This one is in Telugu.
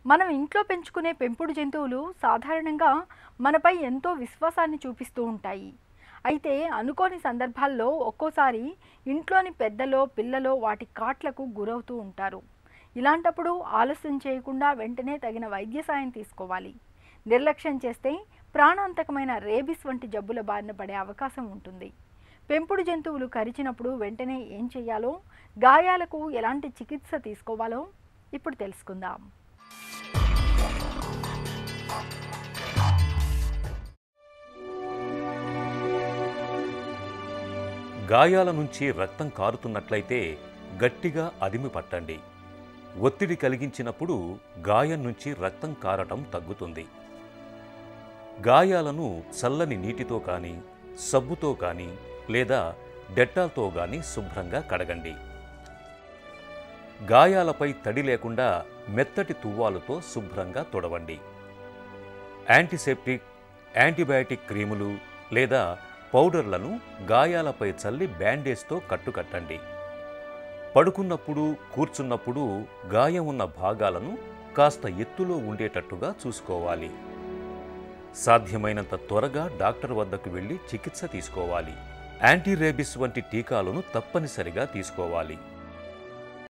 మనం ఇంట్లో పెంచుకునే పెంపుడు జంతువులు సాధారణంగా మనపై ఎంతో విశ్వాసాన్ని చూపిస్తూ ఉంటాయి అయితే అనుకోని సందర్భాల్లో ఒక్కోసారి ఇంట్లోని పెద్దలో పిల్లలో వాటి కాట్లకు గురవుతూ ఉంటారు ఇలాంటప్పుడు ఆలస్యం చేయకుండా వెంటనే తగిన వైద్య సాయం తీసుకోవాలి నిర్లక్ష్యం చేస్తే ప్రాణాంతకమైన రేబిస్ వంటి జబ్బుల బారిన పడే అవకాశం ఉంటుంది పెంపుడు జంతువులు కరిచినప్పుడు వెంటనే ఏం చేయాలో గాయాలకు ఎలాంటి చికిత్స తీసుకోవాలో ఇప్పుడు తెలుసుకుందాం గాయాల నుంచి రక్తం కారుతున్నట్లయితే గట్టిగా అదిమి పట్టండి ఒత్తిడి కలిగించినప్పుడు గాయం నుంచి రక్తం కారటం తగ్గుతుంది గాయాలను చల్లని నీటితో కానీ సబ్బుతో కానీ లేదా డెట్టాల్తో కానీ శుభ్రంగా కడగండి గాయాలపై తడి లేకుండా మెత్తటి తువ్వాలుతో శుభ్రంగా తొడవండి యాంటీసెప్టిక్ యాంటీబయాటిక్ క్రీములు లేదా పౌడర్లను గాయాలపై చల్లి బ్యాండేజ్తో కట్టుకట్టండి పడుకున్నప్పుడు కూర్చున్నప్పుడు గాయం ఉన్న భాగాలను కాస్త ఎత్తులో ఉండేటట్టుగా చూసుకోవాలి సాధ్యమైనంత త్వరగా డాక్టర్ వద్దకు వెళ్ళి చికిత్స తీసుకోవాలి యాంటీ రేబిస్ వంటి టీకాలను తప్పనిసరిగా తీసుకోవాలి